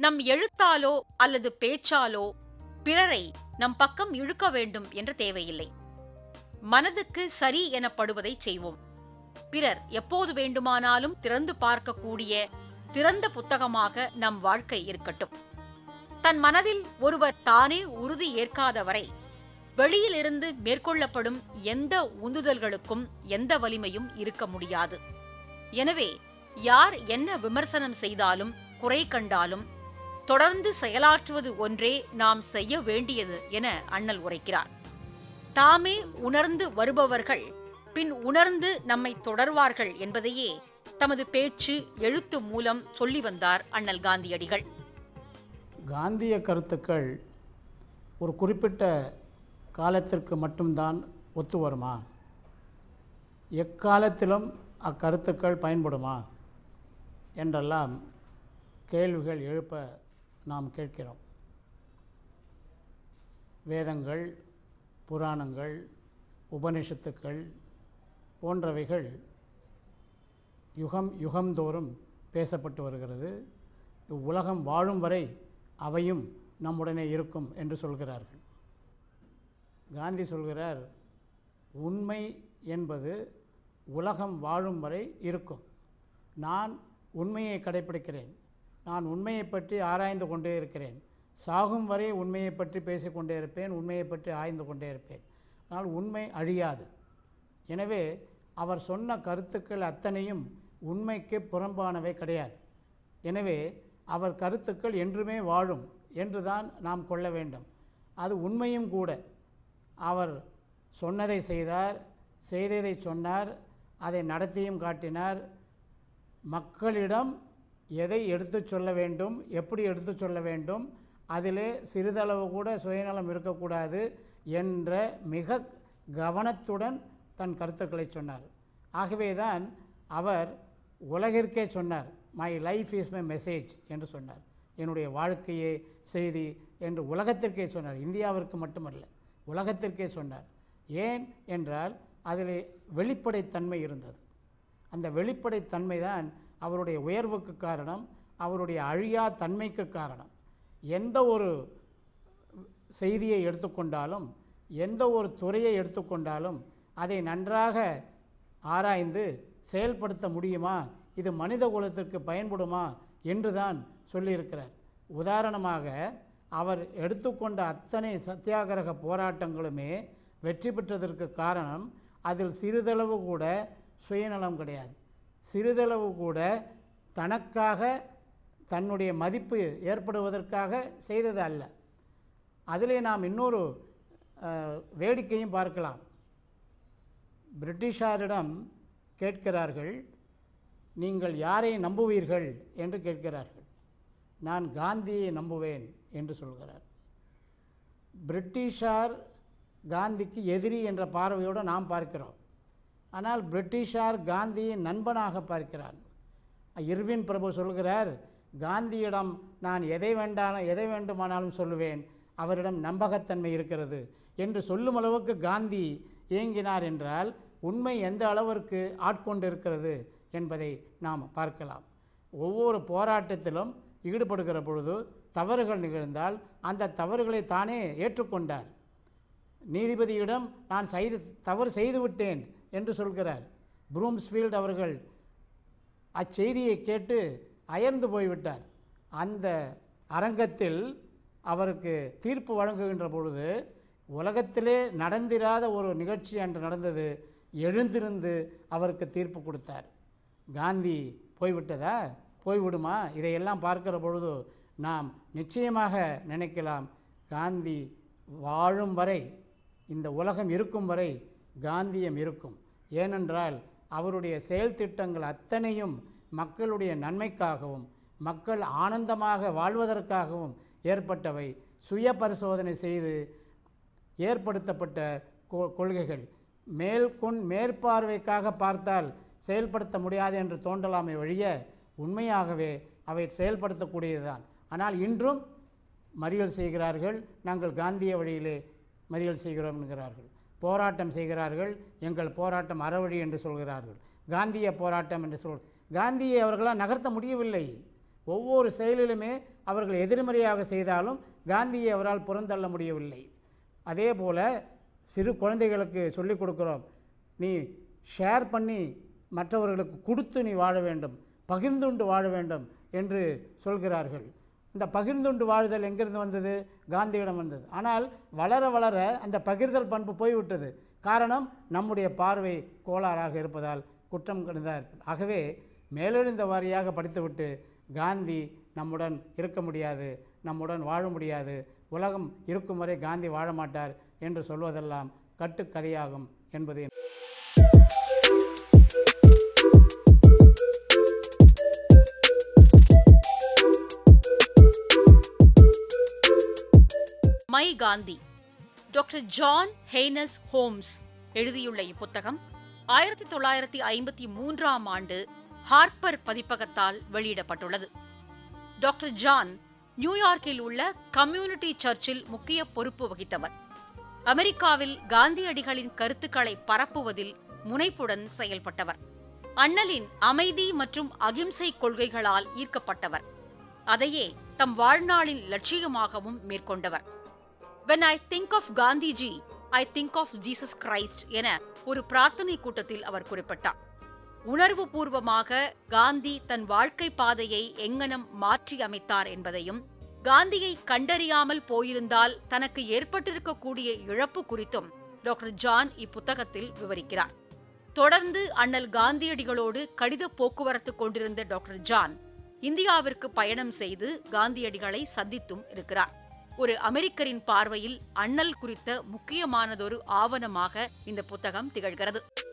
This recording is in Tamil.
நம் எழுத்தாலோ அல்லது பேச்சாலோ பிறரை நம் பக்கம் இழுக்க வேண்டும் என்ற தேவையில்லை மனதுக்கு சரி எனப்படுவதை செய்வோம் பிறர் எப்போது வேண்டுமானாலும் திறந்து பார்க்கக்கூடிய திறந்த புத்தகமாக நம் வாழ்க்கை இருக்கட்டும் தன் மனதில் ஒருவர் தானே உறுதி ஏற்காத வரை வெளியிலிருந்து மேற்கொள்ளப்படும் எந்த உந்துதல்களுக்கும் எந்த வலிமையும் இருக்க முடியாது எனவே யார் என்ன விமர்சனம் செய்தாலும் குறை கண்டாலும் தொடர்ந்து செயலாற்றுவது ஒன்றே நாம் செய்ய வேண்டியது என அண்ணல் உரைக்கிறார் தாமே உணர்ந்து வருபவர்கள் பின் உணர்ந்து நம்மை தொடர்வார்கள் என்பதையே தமது பேச்சு எழுத்து மூலம் சொல்லி வந்தார் அண்ணல் காந்தியடிகள் காந்திய கருத்துக்கள் ஒரு குறிப்பிட்ட காலத்திற்கு மட்டும்தான் ஒத்து வருமா எக்காலத்திலும் அக்கருத்துக்கள் பயன்படுமா என்றெல்லாம் கேள்விகள் எழுப்ப நாம் கேட்கிறோம் வேதங்கள் புராணங்கள் உபனிஷத்துக்கள் போன்றவைகள் யுகம் யுகந்தோறும் பேசப்பட்டு வருகிறது இவ்வுலகம் வாழும் வரை அவையும் நம்முடனே இருக்கும் என்று சொல்கிறார்கள் காந்தி சொல்கிறார் உண்மை என்பது உலகம் வாழும் வரை இருக்கும் நான் உண்மையை கடைப்பிடிக்கிறேன் நான் உண்மையை பற்றி ஆராய்ந்து கொண்டே இருக்கிறேன் சாகும் வரை உண்மையை பற்றி பேசிக்கொண்டே இருப்பேன் உண்மையை பற்றி ஆய்ந்து கொண்டே இருப்பேன் ஆனால் உண்மை அழியாது எனவே அவர் சொன்ன கருத்துக்கள் அத்தனையும் உண்மைக்கு புறம்பானவை கிடையாது எனவே அவர் கருத்துக்கள் என்றுமே வாழும் என்றுதான் நாம் கொள்ள வேண்டும் அது உண்மையும் கூட அவர் சொன்னதை செய்தார் செய்ததை சொன்னார் அதை நடத்தியும் காட்டினார் மக்களிடம் எதை எடுத்துச் சொல்ல வேண்டும் எப்படி எடுத்துச் சொல்ல வேண்டும் அதிலே சிறிதளவு கூட சுயநலம் இருக்கக்கூடாது என்ற மிக கவனத்துடன் தன் கருத்துக்களை சொன்னார் ஆகவேதான் அவர் உலகிற்கே சொன்னார் my life is my message என்று சொன்னார் என்னுடைய வாழ்க்கையே செய்தி என்று உலகத்திற்கே சொன்னார் இந்தியாவிற்கு மட்டுமல்ல உலகத்திற்கே சொன்னார் ஏன் என்றால் அதில் வெளிப்படைத்தன்மை இருந்தது அந்த வெளிப்படைத்தன்மை தான் அவருடைய உயர்வுக்கு காரணம் அவருடைய அழியா தன்மைக்கு காரணம் எந்த ஒரு செய்தியை எடுத்துக்கொண்டாலும் எந்த ஒரு துறையை எடுத்துக்கொண்டாலும் அதை நன்றாக ஆராய்ந்து செயல்படுத்த முடியுமா இது மனித குலத்திற்கு பயன்படுமா என்று தான் சொல்லியிருக்கிறார் உதாரணமாக அவர் எடுத்துக்கொண்ட அத்தனை சத்தியாகிரக போராட்டங்களுமே வெற்றி பெற்றதற்கு காரணம் அதில் சிறிதளவு கூட சுயநலம் கிடையாது சிறிதளவு கூட தனக்காக தன்னுடைய மதிப்பு ஏற்படுவதற்காக செய்தது அல்ல அதிலே நாம் இன்னொரு அஹ், வேடிக்கையும் பார்க்கலாம் பிரிட்டிஷாரிடம் கேட்கிறார்கள் நீங்கள் யாரை நம்புவீர்கள் என்று கேட்கிறார்கள் நான் காந்தியை நம்புவேன் என்று சொல்கிறார் பிரிட்டிஷார் காந்திக்கு எதிரி என்ற பார்வையோடு நாம் பார்க்கிறோம் ஆனால் பிரிட்டிஷார் காந்தியை நண்பனாக பார்க்கிறார் இர்வின் பிரபு சொல்கிறார் காந்தியிடம் நான் எதை வேண்டாலும் எதை வேண்டுமானாலும் சொல்லுவேன் அவரிடம் நம்பகத்தன்மை இருக்கிறது என்று சொல்லும் அளவுக்கு காந்தி ஏங்கினார் என்றால் உண்மை எந்த அளவிற்கு ஆட்கொண்டிருக்கிறது என்பதை நாம் பார்க்கலாம் ஒவ்வொரு போராட்டத்திலும் ஈடுபடுகிற பொழுது தவறுகள் நிகழ்ந்தால் அந்த தவறுகளை தானே ஏற்றுக்கொண்டார் நீதிபதியிடம் நான் செய்து தவறு செய்துவிட்டேன் என்று சொல்கிறார் ப்ரூம்ஸ்ஃபீல்ட் அவர்கள் அச்செய்தியை கேட்டு அயர்ந்து போய்விட்டார் அந்த அரங்கத்தில் அவருக்கு தீர்ப்பு வழங்குகின்ற பொழுது உலகத்திலே நடந்திராத ஒரு நிகழ்ச்சி அன்று நடந்தது எழுந்திருந்து அவருக்கு தீர்ப்பு கொடுத்தார் காந்தி போய்விட்டதா போய்விடுமா இதையெல்லாம் பார்க்கிற பொழுது நாம் நிச்சயமாக நினைக்கலாம் காந்தி வாழும் வரை இந்த உலகம் இருக்கும் வரை காந்தியம் இருக்கும் ஏனென்றால் அவருடைய செயல் திட்டங்கள் அத்தனையும் மக்களுடைய நன்மைக்காகவும் மக்கள் ஆனந்தமாக வாழ்வதற்காகவும் ஏற்பட்டவை சுய பரிசோதனை செய்து ஏற்படுத்தப்பட்ட கொ- கொள்கைகள் மேல்கொண் மேற்பார்வைக்காக பார்த்தால் செயல்படுத்த முடியாது என்று தோன்றலாமே ஒழிய உண்மையாகவே அவை செயல்படுத்தக்கூடியதுதான் ஆனால் இன்றும் மறியல் செய்கிறார்கள் நாங்கள் காந்திய வழியிலே மறியல் செய்கிறோம் என்கிறார்கள் போராட்டம் செய்கிறார்கள் எங்கள் போராட்டம் அறவழி என்று சொல்கிறார்கள் காந்திய போராட்டம் என்று சொல் காந்தியை அவர்களால் நகர்த்த முடியவில்லை ஒவ்வொரு செயலிலுமே அவர்கள் எதிர்மறையாக செய்தாலும் காந்தியை அவரால் புறந்தள்ள முடியவில்லை அதே போல் சிறு குழந்தைகளுக்கு சொல்லிக் கொடுக்குறோம் நீ ஷேர் பண்ணி மற்றவர்களுக்கு கொடுத்து நீ வாழ வேண்டும் பகிர்ந்துண்டு வாழ வேண்டும் என்று சொல்கிறார்கள் இந்த பகிர்ந்துண்டு வாழுதல் எங்கிருந்து வந்தது காந்தியிடம் வந்தது ஆனால் வளர வளர அந்த பகிர்தல் பண்பு போய்விட்டது காரணம் நம்முடைய பார்வை கோளாறாக இருப்பதால் குற்றம் கண்டதாக இருக்குது ஆகவே மேலெழுந்த வாரியாக படித்துவிட்டு காந்தி நம்முடன் இருக்க முடியாது நம்முடன் வாழ முடியாது உலகம் இருக்கும் வரை காந்தி வாழ மாட்டார் என்று சொல்வதெல்லாம் கட்டுக்கதையாகும் என்பது my Gandhi doctor John Haynes Holmes எழுதியுள்ள இப்புத்தகம் ஆயிரத்தி தொள்ளாயிரத்தி ஐம்பத்தி மூன்றாம் ஆண்டு ஹார்ப்பர் பதிப்பகத்தால் வெளியிடப்பட்டுள்ளது டாக்டர் ஜான் நியூயார்க்கில் உள்ள கம்யூனிட்டி சர்ச்சில் முக்கிய பொறுப்பு வகித்தவர் அமெரிக்காவில் காந்தியடிகளின் கருத்துக்களை பரப்புவதில் முனைப்புடன் செயல்பட்டவர் அண்ணலின் அமைதி மற்றும் அகிம்சை கொள்கைகளால் ஈர்க்கப்பட்டவர் அதையே தம் வாழ்நாளின் லட்சியமாகவும் மேற்கொண்டவர் when I think of Gandhiji I think of Jesus Christ என ஒரு பிரார்த்தனை கூட்டத்தில் அவர் குறிப்பிட்டார் உணர்வு பூர்வமாக காந்தி தன் வாழ்க்கை பாதையை எங்கனம் மாற்றி அமைத்தார் என்பதையும் காந்தியை கண்டறியாமல் போயிருந்தால் தனக்கு ஏற்பட்டிருக்கக்கூடிய இழப்பு குறித்தும் டாக்டர் ஜான் இப்புத்தகத்தில் விவரிக்கிறார் தொடர்ந்து அண்ணல் காந்தியடிகளோடு கடித போக்குவரத்து கொண்டிருந்த டாக்டர் ஜான் இந்தியாவிற்கு பயணம் செய்து காந்தியடிகளை சந்தித்தும் இருக்கிறார் ஒரு அமெரிக்கரின் பார்வையில் அண்ணல் குறித்த முக்கியமானதொரு ஆவணமாக இந்த புத்தகம் திகழ்கிறது